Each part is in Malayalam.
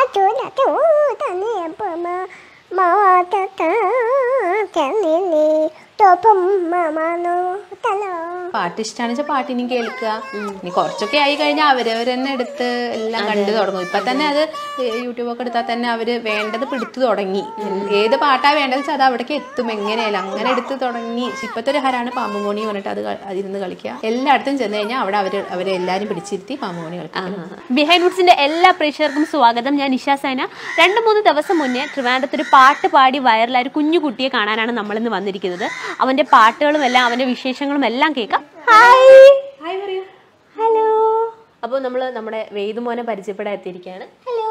ചൂല തൂതനിയപ്പമ മാതക ചലിലി തോപ്പം മമനോ തലോ പാട്ട് ഇഷ്ടമാണെന്ന് വെച്ചാൽ പാട്ട് ഇനി കേൾക്കുക ഇനി കുറച്ചൊക്കെ ആയി കഴിഞ്ഞാൽ അവരവർ തന്നെ എടുത്ത് എല്ലാം കണ്ടു തുടങ്ങും ഇപ്പൊ തന്നെ അത് യൂട്യൂബൊക്കെ എടുത്താൽ തന്നെ അവര് വേണ്ടത് പിടിച്ചു തുടങ്ങി ഏത് പാട്ടാ വേണ്ടത് വെച്ചാൽ അത് അവിടേക്ക് എത്തും എങ്ങനെയല്ല അങ്ങനെ എടുത്ത് തുടങ്ങി ഇപ്പത്തെ ഒരു ഹരാണ് പാമ്പും കോണി പറഞ്ഞിട്ട് അത് ക- അതിരുന്ന് കളിക്കുക എല്ലായിടത്തും ചെന്ന് കഴിഞ്ഞാൽ അവിടെ അവര് അവരെ എല്ലാരും പിടിച്ചിരുത്തി പാമ്പും കോണി കളിക്കുക ബിഹൈൻഡ് വുഡ്സിന്റെ എല്ലാ പ്രേക്ഷകർക്കും സ്വാഗതം ഞാൻ നിഷ സൈന രണ്ട് മൂന്ന് ദിവസം മുന്നേ ട്രിവാൻഡ്രത്ത് ഒരു പാട്ട് പാടി വൈറലായ ഒരു കുഞ്ഞു കുട്ടിയെ കാണാനാണ് നമ്മൾ ഇന്ന് വന്നിരിക്കുന്നത് അവന്റെ പാട്ടുകളും എല്ലാം അവന്റെ വിശേഷങ്ങളും എല്ലാം കേൾക്കാം ഹായ് ഹായ് പറയൂ ഹലോ അപ്പോൾ നമ്മൾ നമ്മുടെ വേദുമോനെ പരിചയപ്പെടാൻ എത്തിയിരിക്കുകയാണ് ഹലോ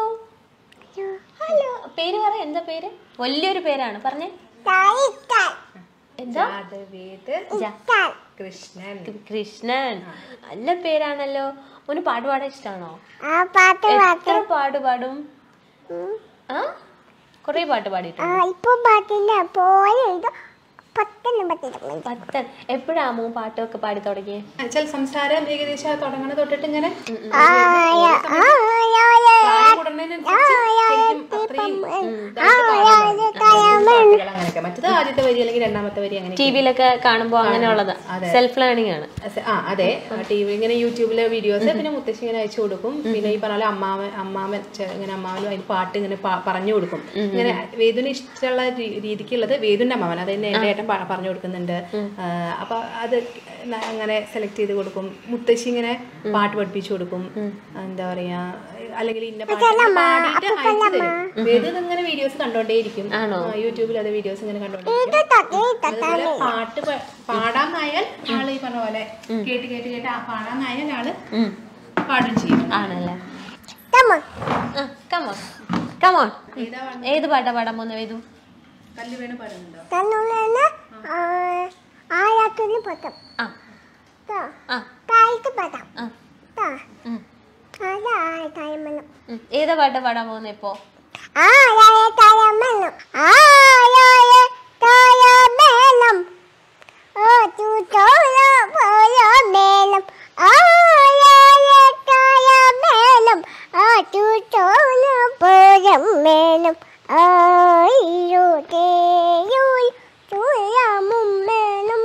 ഹലോ പേര് പറ എന്താ പേര് വലിയൊരു പേരാണ് പറഞ്ഞേ തായിക്കാൻ എന്താ വേദ് താൻ കൃഷ്ണൻ കൃഷ്ണൻ നല്ല പേരാണല്ലോ മോന് പാട്ട് പാടാൻ ഇഷ്ടമാണോ ആ പാട്ട് എത്ര പാട്ട് പാടും ആ കൊറേ പാട്ട് ആ പാടിയിട്ടുണ്ട് ഇപ്പൊ പാട്ടില്ല പോലെ ഇത് പത്തെണ്ണം പറ്റിട്ടുണ്ട് പത്ത് എപ്പോഴാ മോ പാട്ടൊക്കെ പാടി തുടങ്ങിയേ ചില സംസാരം ഏകദേശം തുടങ്ങണ തൊട്ടിട്ട് ഇങ്ങനെ ആയ ആയ പ്രായം കൂടുന്നതിനനുസരിച്ച് ശരിക്കും അത്രയും ഇതായിട്ട് പാടാൻ തുടങ്ങി. പാട്ടുകൾ അങ്ങനെയൊക്കെ മറ്റത് ആദ്യത്തെ വരി അല്ലെങ്കിൽ രണ്ടാമത്തെ വരി അങ്ങനെ ടി വിയിലൊക്കെ കാണുമ്പോൾ അങ്ങനെയുള്ളതാ സെൽഫ് ലേണിംഗ് ആണ് അസ- ആ അതെ ടി വി ഇങ്ങനെ യൂട്യൂബിലെ വീഡിയോസ് പിന്നെ മുത്തശ്ശി ഇങ്ങനെ അയച്ചു കൊടുക്കും പിന്നെ ഈ പറഞ്ഞ പോലെ അമ്മാവൻ അമ്മാവൻ ചെ- ഇങ്ങനെ അമ്മാവനും അതിന് പാട്ട് ഇങ്ങനെ പ- പറഞ്ഞു കൊടുക്കും ഇങ്ങനെ വേദുവിന് ഇഷ്ടമുള്ള രീ- രീതിക്കുള്ളത് വേദുവിന്റെ അമ്മാവൻ അതായത് എന്റെ ഏട്ടൻ പ- പറഞ്ഞു കൊടുക്കുന്നുണ്ട് ആ, അപ്പൊ അത് ന- അങ്ങനെ സെലക്ട് ചെയ്ത് കൊടുക്കും മുത്തശ്ശി ഇങ്ങനെ പാട്ട് പഠിപ്പിച്ചു കൊടുക്കും എന്താ പറയാ അല്ലെങ്കിൽ ഇന്ന പാട്ട് ഇങ്ങനെ പാടിയിട്ട് അയച്ചു തരും വേദു ഇങ്ങനെ വീഡിയോസ് കണ്ടോണ്ടേയിരിക്കും ആണോ? ആ, യൂട്യൂബിൽ അത് വീഡിയോസ് ഇങ്ങനെ കണ്ടോണ്ടേയിരിക്കും ഇത് തട്ടി അതുപോലെ പാട്ട് പ- പാടാനായാൽ ആള് ഈ പറഞ്ഞ പോലെ കേട്ട് കേട്ട് കേട്ട് ആ പാടാനായാൽ ആള് പാടും ചെയ്യും ആണല്ലേ തമ്മ കമോൺ കമോൺ ഏതാ പാടുന്നത്? ഏത് പാട്ടാ പാടാൻ പോകുന്ന വേദു കല്ല് വേണു പാടുന്നുണ്ടോ തന്നുള്ളന ആയാത്തിന് പത്തം ആ താ ആ തായിട്ട് പത്തം ആ താ ഉം, അതാ തായമനം ഉം. ഏതാ പാട്ടാ പാടാൻ പോകുന്ന ഇപ്പോ ആയായ തായമനം ആയായ തായമനം ഓ ചൂട്ടോല പോയ മേലം ആയായ തായമനം ആ ചൂട്ടോല പോയ മേലം ആയിരോ തേയോ തുയാമും മേലം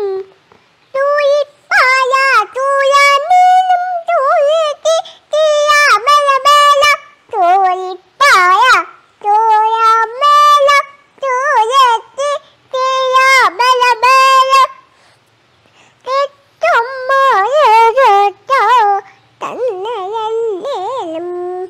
തുയിപ്പായ തുയാമീനും തുയിത്തി തിയാമല മേല തുയിപ്പായ തുയാമേല തുയത്തി തിയാമല മേല തെറ്റുമ്മയകട്ടോ തന്നയല്ലേലും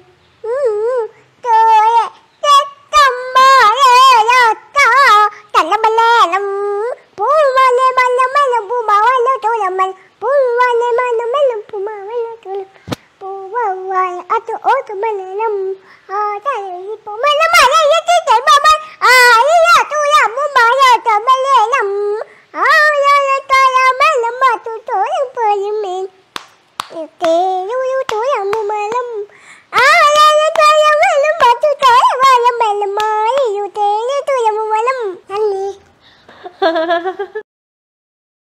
തോയ തെറ്റമ്മയകട്ടോ തന്നമല്ലേലും പൂവലെ മലമല പൂമാവല തോലമൽ പൂവലെ മലമല പൂമാവല തോലം പൂവായ അത് ഓതുമലം ആ തലയിപ്പോ മലമലയത്തി തെർമമൽ ആയ തുലമുമായ തമലേലം ആയ തലമലം മാതു തോലം പോലുമേൽ തേയൊരു തുലമുമലം ആയ തലമലം മാതു തോലമലം മലം ആയ തേയ തുലമുമലം നന്ദി